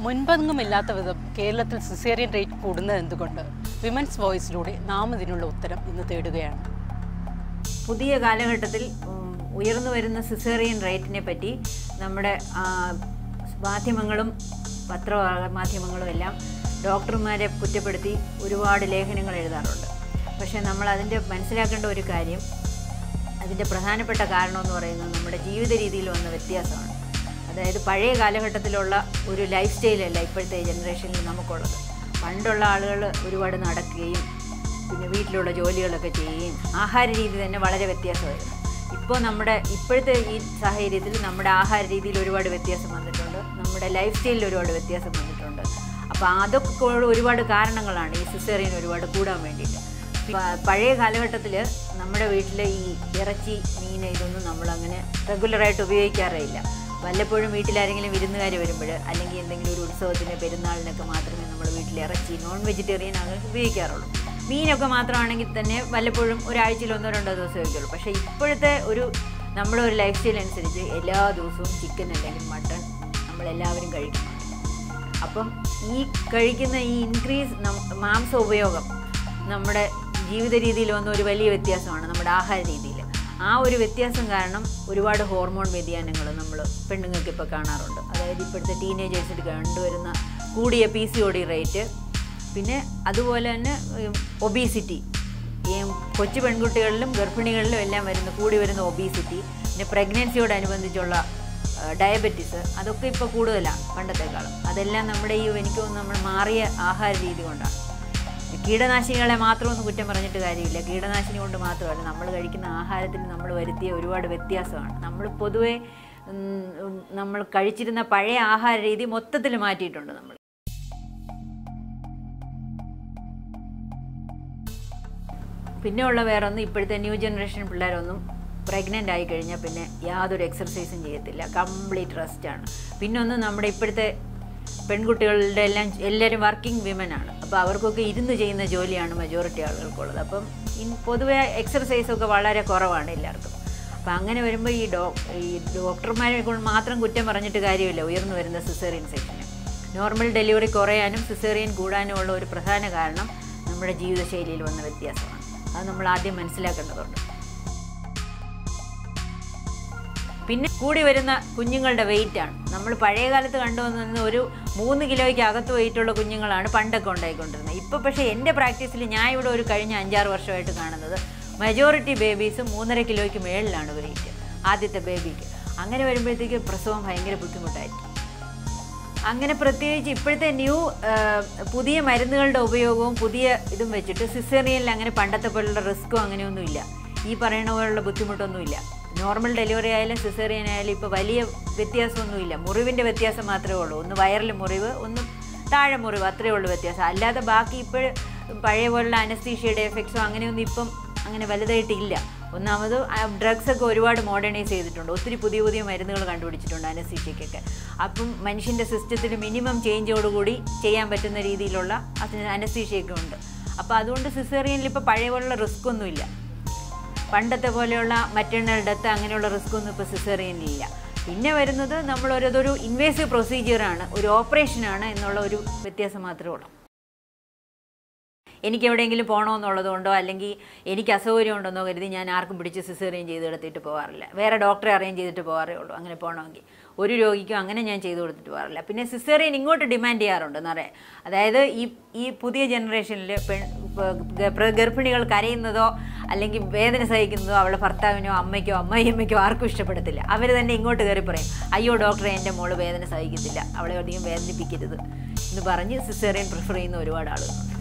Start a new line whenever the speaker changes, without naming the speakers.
മുൻപെങ്ങുമില്ലാത്ത വിധം കേരളത്തിൽ caesarean rate കൂടുന്നത് എന്തുകൊണ്ട് വിമൻസ് വോയിസിലൂടെ നാം ഇതിനുള്ള ഉത്തരം ഇന്ന് തേടുകയാണ്
പുതിയ കാലഘട്ടത്തിൽ ഉം, ഉയർന്നു വരുന്ന സിസേറിയൻ റേറ്റിനെ പറ്റി നമ്മുടെ ആ, മാധ്യമങ്ങളും പത്ര മാധ്യമങ്ങളും എല്ലാം ഡോക്ടർമാരെ കുറ്റപ്പെടുത്തി ഒരുപാട് ലേഖനങ്ങൾ എഴുതാറുണ്ട് പക്ഷേ നമ്മൾ അതിൻ്റെ മനസ്സിലാക്കേണ്ട ഒരു കാര്യം അതിൻ്റെ പ്രധാനപ്പെട്ട കാരണം എന്ന് പറയുന്നത് നമ്മുടെ ജീവിത രീതിയിൽ വന്ന വ്യത്യാസമാണ് അതായത് പഴയ കാലഘട്ടത്തിലുള്ള ഒരു ലൈഫ് സ്റ്റൈലല്ല ഇപ്പോഴത്തെ ജനറേഷനിൽ നമുക്കുള്ളത് പണ്ടുള്ള ആളുകൾ ഒരുപാട് നടക്കുകയും പിന്നെ വീട്ടിലുള്ള ജോലികളൊക്കെ ചെയ്യുകയും ആഹാര രീതി തന്നെ വളരെ വ്യത്യാസമായിരുന്നു ഇപ്പോൾ നമ്മുടെ ഇപ്പോഴത്തെ ഈ സാഹചര്യത്തിൽ നമ്മുടെ ആഹാര രീതിയിൽ ഒരുപാട് വ്യത്യാസം വന്നിട്ടുണ്ട് നമ്മുടെ ലൈഫ് സ്റ്റൈലിൽ ഒരുപാട് വ്യത്യാസം വന്നിട്ടുണ്ട് അപ്പോൾ അതൊക്കെ കൂടെ ഒരുപാട് കാരണങ്ങളാണ് ഈ സിസേറിയൻ ഒരുപാട് കൂടാൻ വേണ്ടിയിട്ട് പ- പഴയ കാലഘട്ടത്തിൽ നമ്മുടെ വീട്ടിൽ ഈ ഇറച്ചി മീൻ ഇതൊന്നും നമ്മളങ്ങനെ റെഗുലറായിട്ട് ഉപയോഗിക്കാറേ ഇല്ല വല്ലപ്പോഴും വീട്ടിലാരെങ്കിലും വിരുന്നുകാർ വരുമ്പോൾ അല്ലെങ്കിൽ എന്തെങ്കിലും ഒരു ഉത്സവത്തിന് പെരുന്നാളിനൊക്കെ മാത്രമേ നമ്മൾ വീട്ടിൽ ഇറച്ചി നോൺ വെജിറ്റേറിയൻ അങ്ങനെ ഉപയോഗിക്കാറുള്ളൂ മീനൊക്കെ മാത്രമാണെങ്കിൽ തന്നെ വല്ലപ്പോഴും ഒരാഴ്ചയിൽ ഒന്നോ രണ്ടോ ദിവസം ഉപയോഗിക്കുള്ളൂ പക്ഷേ ഇപ്പോഴത്തെ ഒരു നമ്മുടെ ഒരു ലൈഫ് സ്റ്റൈൽ അനുസരിച്ച് എല്ലാ ദിവസവും ചിക്കൻ അല്ലെങ്കിൽ മട്ടൺ നമ്മളെല്ലാവരും കഴിക്കുന്നുണ്ട് അപ്പം ഈ കഴിക്കുന്ന ഈ ഇൻക്രീസ് മാംസ ഉപയോഗം നമ്മുടെ ജീവിത രീതിയിൽ വന്ന ഒരു വലിയ വ്യത്യാസമാണ് നമ്മുടെ ആഹാര രീതിയിൽ ആ ഒരു വ്യത്യാസം കാരണം ഒരുപാട് ഹോർമോൺ വ്യതിയാനങ്ങൾ നമ്മൾ പെണ്ണുങ്ങൾക്ക് ഇപ്പോൾ കാണാറുണ്ട് അതായത് ഇപ്പോഴത്തെ ടീനേജേഴ്സിൽ കണ്ടുവരുന്ന കൂടിയ P C O D rate പിന്നെ അതുപോലെ തന്നെ ഒബീസിറ്റി ഈ കൊച്ചു പെൺകുട്ടികളിലും ഗർഭിണികളിലും എല്ലാം വരുന്ന കൂടി വരുന്ന ഒബീസിറ്റി പിന്നെ പ്രഗ്നൻസിയോടനുബന്ധിച്ചുള്ള ഡയബറ്റീസ് അതൊക്കെ ഇപ്പോൾ കൂടുതലാണ് പണ്ടത്തെക്കാളും അതെല്ലാം നമ്മുടെ ഈ എനിക്ക് തോന്നുന്നു നമ്മൾ മാറിയ ആഹാര രീതി കൊണ്ടാണ് കീടനാശിനികളെ മാത്രമൊന്നും കുറ്റം പറഞ്ഞിട്ട് കാര്യമില്ല കീടനാശിനി കൊണ്ട് മാത്രമല്ല നമ്മൾ കഴിക്കുന്ന ആഹാരത്തിൽ നമ്മൾ വരുത്തിയ ഒരുപാട് വ്യത്യാസമാണ് നമ്മൾ പൊതുവേ ഉം, ഉം, നമ്മൾ കഴിച്ചിരുന്ന പഴയ ആഹാര രീതി മൊത്തത്തിൽ മാറ്റിയിട്ടുണ്ട് നമ്മൾ പിന്നെ ഉള്ള വേറെ ഒന്നും ഇപ്പോഴത്തെ ന്യൂ ജനറേഷൻ പിള്ളേരൊന്നും പ്രഗ്നൻ്റ് ആയി കഴിഞ്ഞാൽ പിന്നെ യാതൊരു എക്സർസൈസും ചെയ്യത്തില്ല കംപ്ലീറ്റ് റെസ്റ്റാണ് പിന്നെ ഒന്ന് നമ്മുടെ ഇപ്പോഴത്തെ പെൺകുട്ടികളുടെ എല്ലാം എല്ലാവരും വർക്കിംഗ് വിമൻ ആണ് അപ്പോൾ അവർക്കൊക്കെ ഇരുന്ന് ചെയ്യുന്ന ജോലിയാണ് മെജോറിറ്റി ആളുകൾക്കുള്ളത് അപ്പം ഇൻ പൊതുവെ എക്സർസൈസൊക്കെ വളരെ കുറവാണ് എല്ലാവർക്കും അപ്പം അങ്ങനെ വരുമ്പോൾ ഈ ഡോ ഈ ഡോക്ടർമാരെ കൊണ്ട് മാത്രം കുറ്റം പറഞ്ഞിട്ട് കാര്യമില്ല ഉയർന്നു വരുന്ന സിസേറിയൻ സെക്ഷന് നോർമൽ ഡെലിവറി കുറയാനും സിസേറിയൻ കൂടാനും ഉള്ള ഒരു പ്രധാന കാരണം നമ്മുടെ ജീവിതശൈലിയിൽ വന്ന വ്യത്യാസമാണ് അത് നമ്മൾ ആദ്യം മനസ്സിലാക്കേണ്ടതുണ്ട് പിന്നെ കൂടി വരുന്ന കുഞ്ഞുങ്ങളുടെ വെയിറ്റാണ് നമ്മൾ പഴയ കാലത്ത് കണ്ടുവന്ന ഒരു മൂന്ന് കിലോയ്ക്ക് അകത്ത് വെയിറ്റുള്ള കുഞ്ഞുങ്ങളാണ് പണ്ടൊക്കെ ഉണ്ടായിക്കൊണ്ടിരുന്നത് ഇപ്പോൾ പക്ഷേ എൻ്റെ പ്രാക്ടീസിൽ ഞാൻ ഇവിടെ ഒരു കഴിഞ്ഞ അഞ്ചാറ് വർഷമായിട്ട് കാണുന്നത് മെജോറിറ്റി ബേബീസ് മൂന്നര കിലോയ്ക്ക് മേളിലാണ് വെയിറ്റ് ആദ്യത്തെ ബേബിക്ക് അങ്ങനെ വരുമ്പോഴത്തേക്ക് പ്രസവം ഭയങ്കര ബുദ്ധിമുട്ടായിരിക്കും അങ്ങനെ പ്രത്യേകിച്ച് ഇപ്പോഴത്തെ ന്യൂ പുതിയ മരുന്നുകളുടെ ഉപയോഗവും പുതിയ ഇതും വെച്ചിട്ട് സിസേറിയനിൽ അങ്ങനെ പണ്ടത്തെ പോലുള്ള റിസ്ക്കും അങ്ങനെയൊന്നുമില്ല ഈ പറയുന്ന പോലുള്ള ബുദ്ധിമുട്ടൊന്നുമില്ല നോർമൽ ഡെലിവറി ആയാലും സിസേറിയൻ ആയാലും ഇപ്പോൾ വലിയ വ്യത്യാസമൊന്നുമില്ല മുറിവിൻ്റെ വ്യത്യാസം മാത്രമേ ഉള്ളൂ ഒന്ന് വയറിൽ മുറിവ് ഒന്ന് താഴെ മുറിവ് അത്രയേ ഉള്ളൂ വ്യത്യാസം അല്ലാതെ ബാക്കി ഇപ്പോൾ പഴയ പോലുള്ള അനസ്തീഷ്യയുടെ എഫക്ട്സോ അങ്ങനെയൊന്നും ഇപ്പം അങ്ങനെ വലുതായിട്ടില്ല ഒന്നാമത് ഡ്രഗ്സ് ഒക്കെ ഒരുപാട് മോഡേണൈസ് ചെയ്തിട്ടുണ്ട് ഒത്തിരി പുതിയ പുതിയ മരുന്നുകൾ കണ്ടുപിടിച്ചിട്ടുണ്ട് അനസ്തീഷ്യക്കൊക്കെ അപ്പം മനുഷ്യൻ്റെ സിസ്റ്റത്തിൽ മിനിമം ചേഞ്ചോടുകൂടി ചെയ്യാൻ പറ്റുന്ന രീതിയിലുള്ള അനസ്തീഷ്യയൊക്കെ ഉണ്ട് അപ്പോൾ അതുകൊണ്ട് സിസേറിയനിൽ ഇപ്പോൾ പഴയ പോലുള്ള റിസ്ക് ഒന്നുമില്ല പണ്ടത്തെ പോലെയുള്ള മറ്റേണൽ ഡെത്ത് അങ്ങനെയുള്ള റിസ്ക് ഒന്നും ഇപ്പോൾ സിസേറിയനിലില്ല പിന്നെ വരുന്നത് നമ്മൾ ഒരു അതൊരു ഇൻവേസീവ് പ്രൊസീജിയറാണ് ഒരു ഓപ്പറേഷനാണ് എന്നുള്ള ഒരു വ്യത്യാസം മാത്രമേ ഉള്ളൂ എനിക്ക് എവിടെയെങ്കിലും പോകണമെന്നുള്ളത് കൊണ്ടോ അല്ലെങ്കിൽ എനിക്ക് അസൗകര്യം ഉണ്ടെന്നോ കരുതി ഞാൻ ആർക്കും പിടിച്ച് സിസേറിയൻ ചെയ്ത് എടുത്തിട്ട് പോകാറില്ല വേറെ ഡോക്ടറെ അറേഞ്ച് ചെയ്തിട്ട് പോകാറേ ഉള്ളൂ അങ്ങനെ പോകണമെങ്കിൽ ഒരു രോഗിക്കും അങ്ങനെ ഞാൻ ചെയ്തു കൊടുത്തിട്ട് പോകാറില്ല പിന്നെ സിസേറിയൻ ഇങ്ങോട്ട് ഡിമാൻഡ് ചെയ്യാറുണ്ട് എന്നറിയാം അതായത് ഈ ഈ പുതിയ ജനറേഷനിൽ പെൺ ഗ- ഗർഭിണികൾ കരയുന്നതോ അല്ലെങ്കിൽ വേദന സഹിക്കുന്നതോ അവളുടെ ഭർത്താവിനോ അമ്മയ്ക്കോ അമ്മായിയമ്മയ്ക്കോ ആർക്കും ഇഷ്ടപ്പെടത്തില്ല അവർ തന്നെ ഇങ്ങോട്ട് കയറി പറയും അയ്യോ ഡോക്ടറെ എൻ്റെ മോള് വേദന സഹിക്കത്തില്ല അവളെ അധികം വേദനിപ്പിക്കരുത് എന്ന് പറഞ്ഞ് സിസേറിയൻ പ്രിഫർ ചെയ്യുന്ന ഒരുപാട് ആളുകളുണ്ട്